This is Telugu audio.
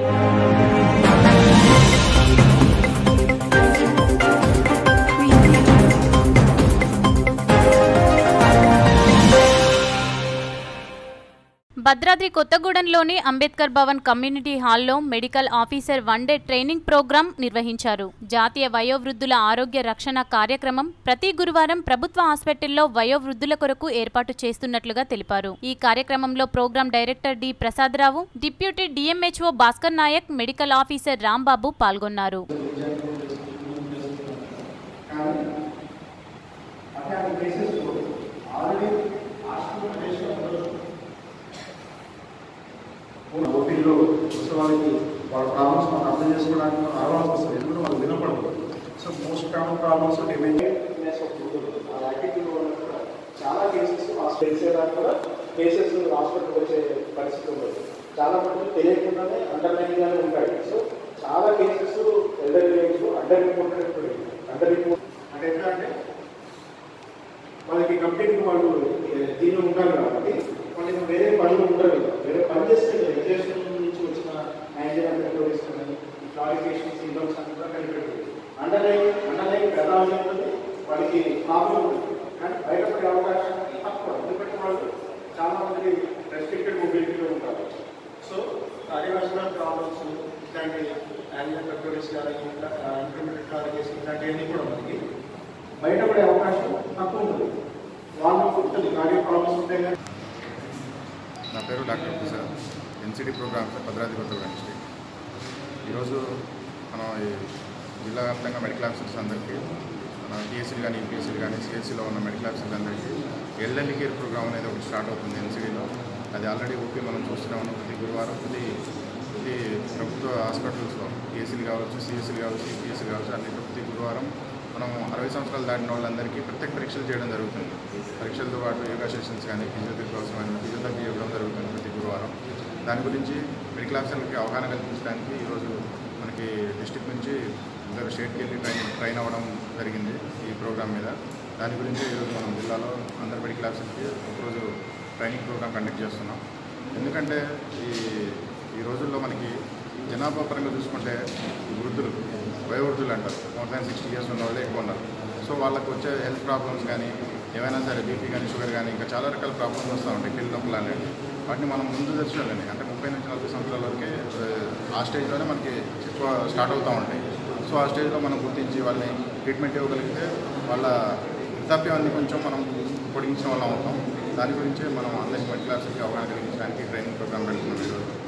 భద్రాద్రి కొత్తగూడెంలోని అంబేద్కర్ భవన్ కమ్యూనిటీ హాల్లో medical officer one day training program నిర్వహించారు జాతీయ వయోవృద్ధుల ఆరోగ్య రక్షణ కార్యక్రమం ప్రతి గురువారం ప్రభుత్వ హాస్పిటల్లో వయోవృద్ధుల కొరకు ఏర్పాటు చేస్తున్నట్లుగా తెలిపారు ఈ కార్యక్రమంలో program director D Prasadarao deputy DMHO Bhaskar Naik medical officer Rambabu పాల్గొన్నారు కానీ అట్లాంటి కేసెస్లో ఆల్రెడీ హాస్పిటల్ పేషెంట్ ఓపీలో వచ్చే వాళ్ళకి వాళ్ళ ప్రాబ్లమ్స్ మనం అర్థం చేసుకోవడానికి అరవాల్సి వస్తుంది ఎందుకంటే వాళ్ళు వినపడదు సో మోస్ట్ కామన్ ప్రాబ్లమ్స్ చాలా కేసెస్ తెలిసేదానికి కూడా కేసెస్ హాస్పిటల్కి వచ్చే పరిస్థితి ఉండదు చాలా మంది తెలియకుండానే అండర్లైన్గానే ఉంటాయి సో చాలా cases elder age under reported under report అంటే ఎట్లా అంటే వాళ్ళకి కంప్లీట్ వాళ్ళు ఏ, దీనిలో ఉంటారు కాబట్టి వాళ్ళకి వేరే పనులు ఉండరు కదా వేరే పని చేస్తే ఎడ్యుకేషన్ నుంచి వచ్చిన యాంజియోగ్రఫీస్ కానీ క్లారిఫికేషన్ సింటమ్స్ అన్ని కూడా కనిపెడుతుంది అండర్లైన్ అండర్లైన్ పెదాలు ఉంటుంది వాళ్ళకి ప్రాబ్లం ఉంటుంది కానీ బయటపడే అవకాశం తక్కువ ఎందుకంటే వాళ్ళు చాలా మంది రెస్ట్రిక్టెడ్ మొబిలిటీలో ఉంటారు సో కార్డియోవాస్కులర్ ప్రాబ్లమ్స్ ఇట్లాంటి యాంజియోగ్రఫీస్ కానీ ఇంటర్మీడియట్ క్లారిఫికేషన్ ఇట్లాంటివన్నీ కూడా మనకి బయటపడే అవకాశం తక్కువ ఉంటుంది వాళ్ళు ఉంటుంది కార్డియో ప్రాబ్లమ్స్ ఉంటాయి కానీ నా పేరు doctor Prasad NCD program Bhadradri Kothagudem district ఈరోజు మనం ఈ జిల్లా వ్యాప్తంగా మెడికల్ ఆఫీసర్స్ అందరికీ మన టీఎస్సీలు కానీ యూపీఎస్సీలు కానీ సిఎస్సీలో ఉన్న మెడికల్ ఆఫీసర్స్ అందరికీ ఎల్ఎల్ఈ కేర్ ప్రోగ్రామ్ అనేది ఒకటి స్టార్ట్ అవుతుంది ఎన్సిడిలో అది ఆల్రెడీ ఓపీ మనం చూస్తూనే ఉన్నాం ప్రతి గురువారం ప్రతి ప్రతి ప్రభుత్వ హాస్పిటల్స్లో టీఎస్సీలు కావచ్చు సిఎస్సీలు కావచ్చు యూపీఎస్సీలు కావచ్చు అన్ని ప్రతి గురువారం మనం అరవై సంవత్సరాలు దాటిన వాళ్ళందరికీ ప్రత్యేక పరీక్షలు చేయడం జరుగుతుంది పరీక్షలతో పాటు యోగా సెషన్స్ కానీ ఫిజియోథెరపీ కోసం కానీ ఫిజియోథెరపీ ఇవ్వడం జరుగుతుంది ప్రతి గురువారం దాని గురించి మెడికల్ ఆఫీసర్లకి అవగాహన కల్పించడానికి ఈరోజు మనకి డిస్టిక్ నుంచి ఇద్దరు స్టేట్కి వెళ్ళి ట్రైన్ ట్రైన్ అవ్వడం జరిగింది ఈ ప్రోగ్రామ్ మీద దాని గురించి ఈరోజు మనం జిల్లాలో అందరు మెడికల్ ఆఫీసర్కి ఒకరోజు ట్రైనింగ్ ప్రోగ్రామ్ కండక్ట్ చేస్తున్నాం ఎందుకంటే ఈ ఈ రోజుల్లో మనకి జనాభా పరంగా చూసుకుంటే ఈ వృద్ధులు వయోవృద్ధులు అంటారు మోర్ దాన్ సిక్స్టీ ఇయర్స్ ఉన్న వాళ్ళే ఎక్కువ ఉన్నారు సో వాళ్ళకి వచ్చే హెల్త్ ప్రాబ్లమ్స్ కానీ ఏమైనా సరే బీపీ కానీ షుగర్ కానీ ఇంకా చాలా రకాల ప్రాబ్లమ్స్ వస్తూ ఉంటాయి కిల్ నొప్పులు అనేవి వాటిని మనం ముందు దర్శనాలని అంటే ముప్పై నుంచి నలభై సంవత్సరాల వరకే ఆ స్టేజ్లోనే మనకి ఎక్కువ స్టార్ట్ అవుతూ ఉంటాయి సో ఆ స్టేజ్లో మనం గుర్తించి వాళ్ళని ట్రీట్మెంట్ ఇవ్వగలిగితే వాళ్ళ వృద్ధాప్యాన్ని కొంచెం మనం పొడిగించిన వాళ్ళం అవుతాం దాని గురించి మనం అందరికీ మెడికల్ ఆఫీసర్కి అవగాహన కలిగించడానికి ట్రైనింగ్ ప్రోగ్రామ్ పెడుతున్నాం ఈరోజు